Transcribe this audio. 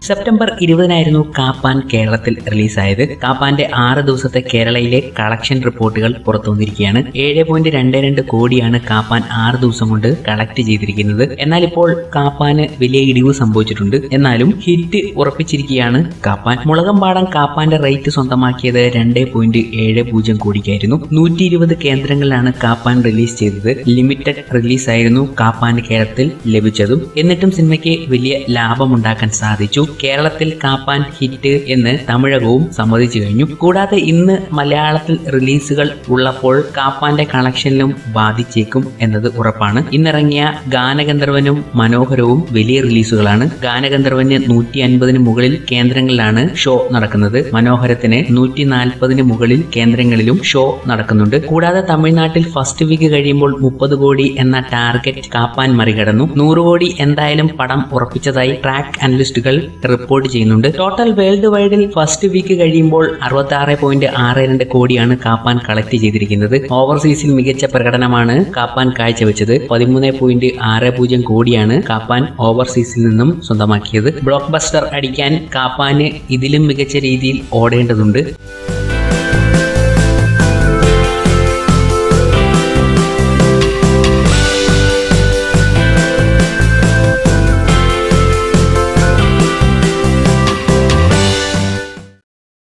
September ഇരുപതിനായിരുന്നു Kappan കേരളത്തിൽ റിലീസായത് കാപ്പാന്റെ ആറ് ദിവസത്തെ കേരളയിലെ കളക്ഷൻ റിപ്പോർട്ടുകൾ പുറത്തു വന്നിരിക്കുകയാണ് ഏഴ് പോയിന്റ് രണ്ട് രണ്ട് കോടിയാണ് കാപ്പാൻ ആറ് ദിവസം കൊണ്ട് കളക്ട് ചെയ്തിരിക്കുന്നത് എന്നാൽ ഇപ്പോൾ കാപ്പാന് വലിയ ഇടിവ് സംഭവിച്ചിട്ടുണ്ട് എന്നാലും ഹിറ്റ് ഉറപ്പിച്ചിരിക്കുകയാണ് കാപ്പാൻ മുളകമ്പാടം കാപ്പാന്റെ റേറ്റ് സ്വന്തമാക്കിയത് രണ്ട് പോയിന്റ് ഏഴ് പൂജ്യം കോടിക്കായിരുന്നു നൂറ്റി ഇരുപത് കേന്ദ്രങ്ങളിലാണ് കാപ്പാൻ റിലീസ് ചെയ്തത് ലിമിറ്റഡ് റിലീസ് ആയിരുന്നു കാപ്പാൻ കേരളത്തിൽ ലഭിച്ചതും എന്നിട്ടും സിനിമയ്ക്ക് വലിയ ലാഭമുണ്ടാക്കാൻ സാധിച്ചു കേരളത്തിൽ കാപ്പാൻ ഹിറ്റ് എന്ന് തമിഴകവും സമ്മതിച്ചു കഴിഞ്ഞു കൂടാതെ ഇന്ന് മലയാളത്തിൽ റിലീസുകൾ ഉള്ളപ്പോൾ കാപ്പാന്റെ കളക്ഷനിലും ബാധിച്ചേക്കും എന്നത് ഉറപ്പാണ് ഇന്നിറങ്ങിയ ഗാനഗന്ധർവനും മനോഹരവും വലിയ റിലീസുകളാണ് ഗാനഗന്ധർവന് നൂറ്റി അൻപതിന് മുകളിൽ കേന്ദ്രങ്ങളിലാണ് ഷോ നടക്കുന്നത് മനോഹരത്തിന് നൂറ്റി നാൽപ്പതിന് മുകളിൽ കേന്ദ്രങ്ങളിലും ഷോ നടക്കുന്നുണ്ട് കൂടാതെ തമിഴ്നാട്ടിൽ ഫസ്റ്റ് വീക്ക് കഴിയുമ്പോൾ മുപ്പത് കോടി എന്ന ടാർഗറ്റ് കാപ്പാൻ മറികടന്നു നൂറ് കോടി എന്തായാലും പടം ഉറപ്പിച്ചതായി ട്രാക്ക് അനലിസ്റ്റുകൾ റിപ്പോർട്ട് ചെയ്യുന്നുണ്ട് ടോട്ടൽ വേൾഡ് വൈഡിൽ ഫസ്റ്റ് വീക്ക് കഴിയുമ്പോൾ അറുപത്തി ആറ് പോയിന്റ് ആറ് രണ്ട് കോടിയാണ് കാപ്പാൻ കളക്ട് ചെയ്തിരിക്കുന്നത് ഓവർസീസിൽ മികച്ച പ്രകടനമാണ് കാപ്പാൻ കാഴ്ചവെച്ചത് പതിമൂന്ന് പോയിന്റ് ആറ് പൂജ്യം കോടിയാണ് കാപ്പാൻ ഓവർസീസിൽ നിന്നും സ്വന്തമാക്കിയത് ബ്ലോക്ക് ബസ്റ്റർ അടിക്കാൻ കാപ്പാന് ഇതിലും മികച്ച രീതിയിൽ ഓടേണ്ടതുണ്ട്